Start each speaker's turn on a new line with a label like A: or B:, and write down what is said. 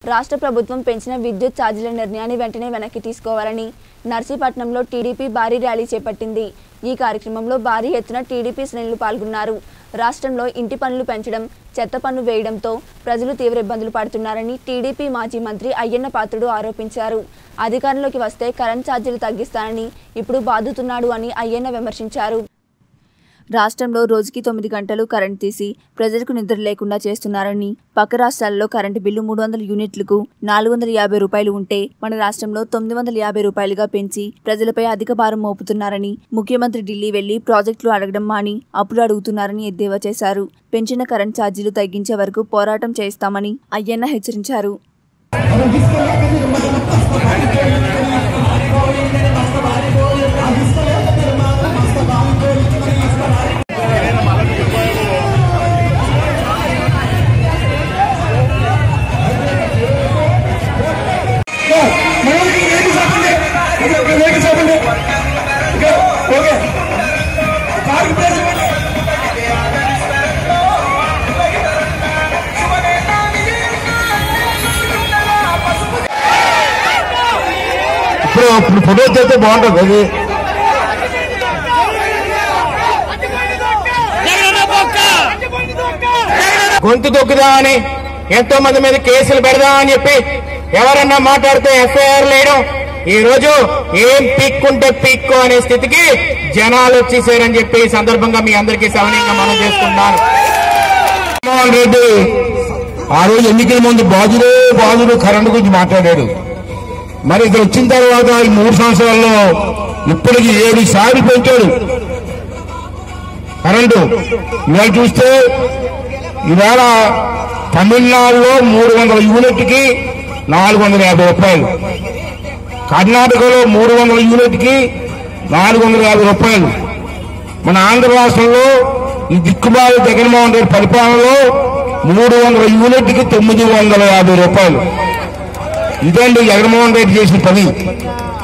A: రాష్ట్ర ప్రభుత్వం పెంచిన విద్యుత్ ఛార్జీల నిర్ణయాన్ని వెంటనే వెనక్కి తీసుకోవాలని నర్సీపట్నంలో టీడీపీ భారీ ర్యాలీ చేపట్టింది ఈ కార్యక్రమంలో భారీ ఎత్తున టీడీపీ శ్రేణులు పాల్గొన్నారు రాష్ట్రంలో ఇంటి పన్నులు పెంచడం చెత్త పన్ను వేయడంతో ప్రజలు తీవ్ర ఇబ్బందులు పడుతున్నారని టీడీపీ మాజీ మంత్రి అయ్యన్న పాత్రుడు ఆరోపించారు అధికారంలోకి వస్తే కరెంట్ ఛార్జీలు తగ్గిస్తానని ఇప్పుడు బాదుతున్నాడు అని అయ్యన్న విమర్శించారు రాష్ట్రంలో రోజుకి తొమ్మిది గంటలు కరెంట్ తీసి ప్రజలకు నిద్ర లేకుండా చేస్తున్నారని పక్క రాష్ట్రాల్లో కరెంటు బిల్లు మూడు వందల యూనిట్లకు నాలుగు వందల యాభై రూపాయలు ఉంటే మన రాష్ట్రంలో తొమ్మిది వందల యాభై రూపాయలుగా పెంచి ప్రజలపై అధిక భారం మోపుతున్నారని ముఖ్యమంత్రి ఢిల్లీ వెళ్లి ప్రాజెక్టులు అడగడం మాని అప్పులు అడుగుతున్నారని ఎద్దేవా చేశారు పెంచిన కరెంట్ ఛార్జీలు తగ్గించే వరకు పోరాటం చేస్తామని అయ్యన్న హెచ్చరించారు
B: ఓకే కారు ప్లేస్ ఇవ్వండి
C: ఇప్పుడు ఇప్పుడు ఫోటో చేస్తే బాగుంటుంది అది గొంతు దొక్కుదామని ఎంతో మంది మీద కేసులు పెడదామని చెప్పి ఎవరన్నా మాట్లాడితే ఎఫ్ఐఆర్ లేయడం ఈ రోజు ఏం పీక్కుంటే పీక్కో అనే స్థితికి జనాలు వచ్చేసారని చెప్పి ఈ సందర్భంగా మీ అందరికీ సవనీయంగా మనం చేస్తున్నాను జగన్మోహన్ రెడ్డి ఆ రోజు ఎన్నికల ముందు బాధుడు బాధుడు కరెంటు గురించి మాట్లాడాడు మరి ఇక్కడ వచ్చిన తర్వాత ఈ మూడు సంవత్సరాల్లో ఇప్పటికి ఏడు సార్లు పెంచాడు కరెంటు ఇవాళ చూస్తే ఇవాళ తమిళనాడులో మూడు వందల యూనిట్కి నాలుగు వందల యాభై రూపాయలు కర్ణాటకలో మూడు వందల యూనిట్కి నాలుగు వందల యాభై రూపాయలు మన ఆంధ్ర రాష్ట్రంలో ఈ దిక్కుమాలి జగన్మోహన్ రెడ్డి పరిపాలనలో మూడు వందల యూనిట్కి తొమ్మిది వందల యాభై రూపాయలు ఇదండి జగన్మోహన్ రెడ్డి చేసిన పని